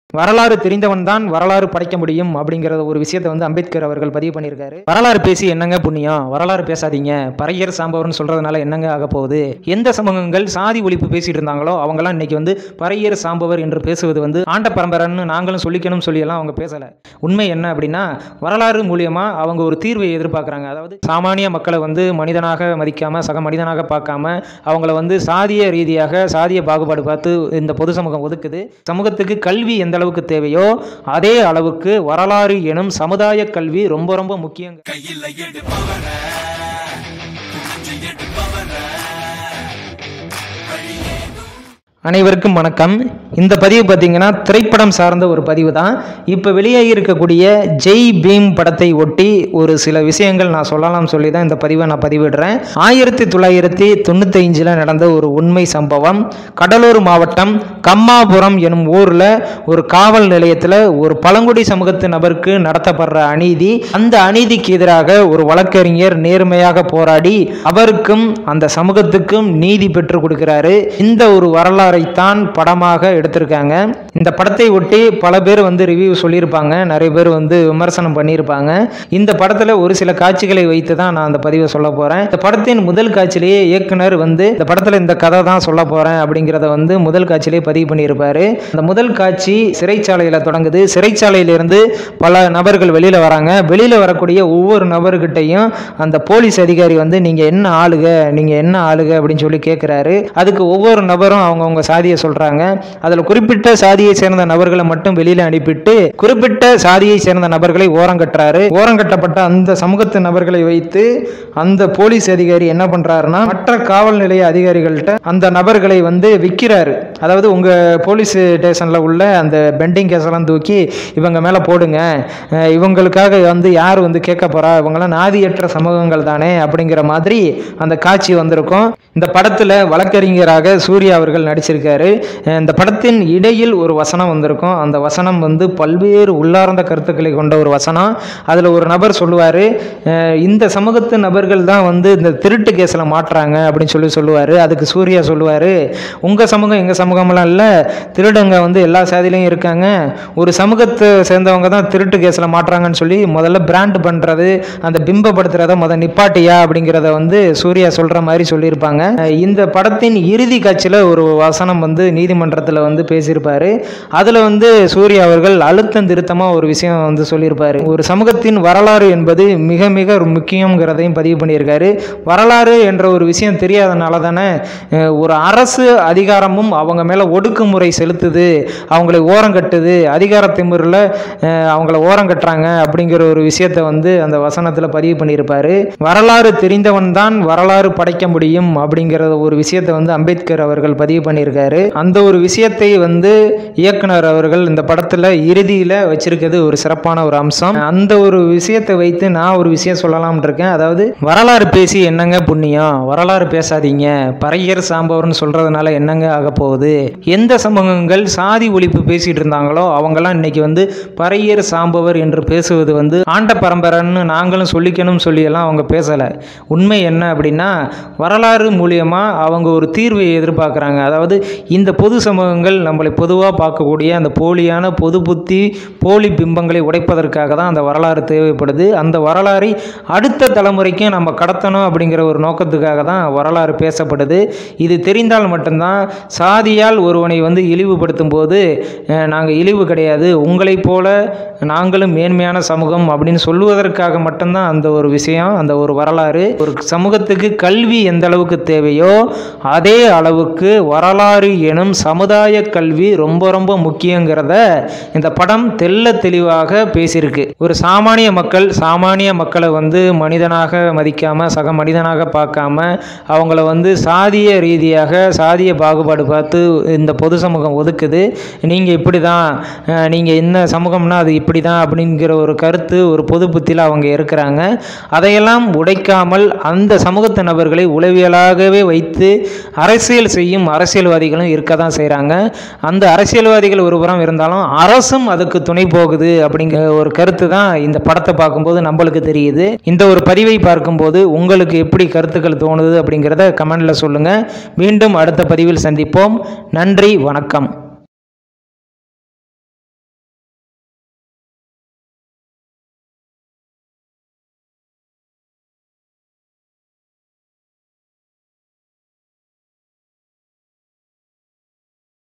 வரலாறு தெரிந்தவன் தான் வரலாறு படைக்க முடியும் அப்படிங்கிற ஒரு விஷயத்தை வந்து அம்பேத்கர் அவர்கள் பதிவு பண்ணியிருக்காரு வரலாறு பேசி என்னங்க புண்ணியம் வரலாறு பேசாதீங்க பறையர் சாம்பவர்னு சொல்றதுனால என்னங்க ஆக போகுது எந்த சமூகங்கள் சாதி ஒழிப்பு பேசிட்டு இருந்தாங்களோ அவங்கெல்லாம் இன்னைக்கு வந்து பறையர் சாம்பவர் என்று பேசுவது வந்து ஆண்ட பரம்பரைன்னு நாங்களும் சொல்லிக்கணும் சொல்லியெல்லாம் அவங்க பேசல உண்மை என்ன அப்படின்னா வரலாறு மூலியமா அவங்க ஒரு தீர்வை எதிர்பார்க்குறாங்க அதாவது சாமானிய மக்களை வந்து மனிதனாக மதிக்காம சக மனிதனாக பார்க்காம அவங்கள வந்து சாதிய ரீதியாக சாதிய பாகுபாடு பார்த்து இந்த பொது சமூகம் ஒதுக்குது சமூகத்துக்கு கல்வி எந்த அளவுக்கு தேவையோ அதே அளவுக்கு வரலாறு எனும் சமுதாய கல்வி ரொம்ப ரொம்ப முக்கியம் கையில எடுப்பவர புரிஞ்சு எடுப்பவர வழியே அனைவருக்கும் வணக்கம் இந்த பதிவு பார்த்தீங்கன்னா திரைப்படம் சார்ந்த ஒரு பதிவு தான் இப்போ வெளியாகி இருக்கக்கூடிய ஜெய் பீம் படத்தை ஒட்டி ஒரு சில விஷயங்கள் நான் சொல்லலாம் சொல்லி தான் இந்த பதிவை நான் பதிவிடுறேன் ஆயிரத்தி தொள்ளாயிரத்தி தொண்ணூத்தைஞ்சில் நடந்த ஒரு உண்மை சம்பவம் கடலூர் மாவட்டம் கம்மாபுரம் எனும் ஊரில் ஒரு காவல் நிலையத்தில் ஒரு பழங்குடி சமூகத்து நபருக்கு நடத்தப்படுற அநீதி அந்த அநீதிக்கு எதிராக ஒரு வழக்கறிஞர் நேர்மையாக போராடி அவருக்கும் அந்த சமூகத்துக்கும் நீதி பெற்றுக் கொடுக்கிறாரு இந்த ஒரு வரலாறைத்தான் படமாக எடுத்திருக்காங்க இந்த படத்தை ஒட்டி பல பேர் வந்து ரிவ்யூ சொல்லியிருப்பாங்க நிறைய பேர் வந்து விமர்சனம் பண்ணியிருப்பாங்க இந்த படத்தில் ஒரு சில காட்சிகளை வைத்து தான் நான் அந்த பதிவை சொல்ல போகிறேன் இந்த படத்தின் முதல் காட்சியிலேயே இயக்குனர் வந்து இந்த படத்தில் இந்த கதை தான் சொல்ல போகிறேன் அப்படிங்கிறத வந்து முதல் காட்சியிலே பதிவு பண்ணியிருப்பாரு அந்த முதல் காட்சி சிறைச்சாலையில் தொடங்குது சிறைச்சாலையிலிருந்து பல நபர்கள் வெளியில் வராங்க வெளியில் வரக்கூடிய ஒவ்வொரு நபர்கிட்டையும் அந்த போலீஸ் அதிகாரி வந்து நீங்கள் என்ன ஆளுக நீங்கள் என்ன ஆளுக அப்படின்னு சொல்லி கேட்குறாரு அதுக்கு ஒவ்வொரு நபரும் அவங்கவுங்க சாதியை சொல்கிறாங்க அதில் குறிப்பிட்ட சாதியை சேர்ந்த நபர்களை மட்டும் வெளியில் அனுப்பிட்டு குறிப்பிட்ட சாதியை சேர்ந்த நபர்களை ஓரங்கட்டுறாரு ஓரங்கட்டப்பட்ட அந்த சமூகத்து நபர்களை வைத்து அந்த போலீஸ் அதிகாரி என்ன பண்ணுறாருன்னா மற்ற காவல் நிலைய அதிகாரிகள்கிட்ட அந்த நபர்களை வந்து விற்கிறாரு அதாவது உங்கள் போலீஸ் ஸ்டேஷனில் உள்ள அந்த பெண்டிங் கேஸெல்லாம் தூக்கி இவங்க மேலே போடுங்க அஹ் இவங்களுக்காக வந்து யார் வந்து கேட்க போகிறா இவங்கெல்லாம் நாதியற்ற சமூகங்கள் தானே அப்படிங்கிற மாதிரி அந்த காட்சி வந்திருக்கும் இந்த படத்தில் வழக்கறிஞராக சூர்யா அவர்கள் நடிச்சிருக்காரு அஹ் இந்த படத்தின் இடையில் ஒரு வசனம் வந்திருக்கும் அந்த வசனம் வந்து பல்வேறு உள்ளார்ந்த கருத்துக்களை கொண்ட ஒரு வசனம் அதில் ஒரு நபர் சொல்லுவார் இந்த சமூகத்து நபர்கள் தான் வந்து இந்த திருட்டு கேஸில் மாட்டுறாங்க அப்படின்னு சொல்லி சொல்லுவார் அதுக்கு சூர்யா சொல்லுவார் உங்கள் சமூகம் எங்கள் சமூகம்லாம் இல்லை திருடங்க வந்து எல்லா சாதியிலையும் இருக்காங்க ஒரு சமூகத்தை சேர்ந்தவங்க தான் திருட்டு கேஸில் மாட்டுறாங்கன்னு சொல்லி முதல்ல பிராண்ட் பண்ணுறது அந்த பிம்பப்படுத்துறத முத நிப்பாட்டியா அப்படிங்கிறத வந்து சூர்யா சொல்கிற மாதிரி சொல்லியிருப்பாங்க அஹ் இந்த படத்தின் இறுதி காட்சியில் ஒரு வசனம் வந்து நீதிமன்றத்தில் வந்து பேசியிருப்பாரு அதில் வந்து சூர்யா அவர்கள் அழுத்தம் திருத்தமாக ஒரு விஷயம் வந்து சொல்லியிருப்பாரு ஒரு சமூகத்தின் வரலாறு என்பது மிக மிக முக்கியங்கிறதையும் பதிவு பண்ணியிருக்காரு வரலாறு என்ற ஒரு விஷயம் தெரியாதனால தானே அஹ், ஒரு அரசு அதிகாரமும் அவங்க மேலே ஒடுக்குமுறை செலுத்துது அவங்களை ஓரங்கட்டுது அதிகார திமிரில் அவங்கள ஓரங்கட்டுறாங்க அப்படிங்கிற ஒரு விஷயத்தை வந்து அந்த வசனத்தில் பதிவு பண்ணியிருப்பாரு வரலாறு தெரிந்தவன் தான் வரலாறு படைக்க முடியும் அப்படிங்கிற ஒரு விஷயத்தை வந்து அம்பேத்கர் அவர்கள் பதிவு பண்ணியிருக்காரு அந்த ஒரு விஷயத்தை வந்து இயக்குனர் அவர்கள் இந்த படத்தில் இறுதியில் வச்சிருக்கிறது ஒரு சிறப்பான ஒரு அம்சம் அந்த ஒரு விஷயத்தை வைத்து நான் ஒரு விஷயம் சொல்லலாம்னு இருக்கேன் அதாவது வரலாறு பேசி என்னங்க புண்ணியம் வரலாறு பேசாதீங்க பறையர் சாம்பவர்னு சொல்றதுனால என்னங்க ஆக போகுது எந்த சமூகங்கள் சாதி ஒழிப்பு பேசிட்டு இருந்தாங்களோ அவங்கெல்லாம் இன்னைக்கு வந்து பறையர் சாம்பவர் என்று பேசுவது வந்து ஆண்ட பரம்பரைன்னு நாங்களும் சொல்லிக்கணும் சொல்லியெல்லாம் அவங்க பேசலை உண்மை என்ன அப்படின்னா வரலாறு மூலியமா அவங்க ஒரு தீர்வை எதிர்பார்க்குறாங்க அதாவது இந்த பொது சமூகங்கள் நம்மளை பொதுவாக பார்க்கக்கூடிய அந்த போலியான பொது புத்தி போலி பிம்பங்களை உடைப்பதற்காக தான் அந்த வரலாறு தேவைப்படுது அந்த வரலாறை அடுத்த தலைமுறைக்கும் நம்ம கடத்தணும் அப்படிங்கிற ஒரு நோக்கத்துக்காக தான் வரலாறு பேசப்படுது இது தெரிந்தால் மட்டும்தான் சாதியால் ஒருவனை வந்து இழிவுபடுத்தும் போது நாங்கள் இழிவு கிடையாது உங்களைப் போல நாங்களும் மேன்மையான சமூகம் அப்படின்னு சொல்லுவதற்காக மட்டும்தான் அந்த ஒரு விஷயம் அந்த ஒரு வரலாறு ஒரு சமூகத்துக்கு கல்வி எந்த அளவுக்கு தேவையோ அதே அளவுக்கு வரலாறு எனும் சமுதாய கல்வி ரொம்ப ரொம்ப முக்கியங்கிறத இந்த படம் தெள்ள தெளிவாக பேசியிருக்கு ஒரு சாமானிய மக்கள் சாமானிய மக்களை வந்து மனிதனாக மதிக்காம சக மனிதனாக பார்க்காம அவங்கள வந்து சாதிய ரீதியாக சாதிய பாகுபாடு பார்த்து இந்த பொது சமூகம் ஒதுக்குது நீங்கள் இப்படி தான் நீங்கள் என்ன சமூகம்னா அது இப்படி தான் அப்படிங்கிற ஒரு கருத்து ஒரு பொது புத்தியில் அவங்க இருக்கிறாங்க அதையெல்லாம் உடைக்காமல் அந்த சமூகத்து நபர்களை உளவியலாகவே வைத்து அரசியல் செய்யும் அரசியல்வாதிகளும் இருக்க தான் செய்கிறாங்க அந்த அரசியல்வாதிகள் ஒரு புறம் இருந்தாலும் அரசும் அதுக்கு துணை போகுது அப்படிங்கிற ஒரு கருத்து தான் இந்த படத்தை பார்க்கும்போது நம்மளுக்கு தெரியுது இந்த ஒரு பதிவை பார்க்கும்போது உங்களுக்கு எப்படி கருத்துக்கள் தோணுது அப்படிங்கிறத கமெண்டில் சொல்லுங்கள் மீண்டும் அடுத்த பதிவில் சந்திப்போம் நன்றி வணக்கம்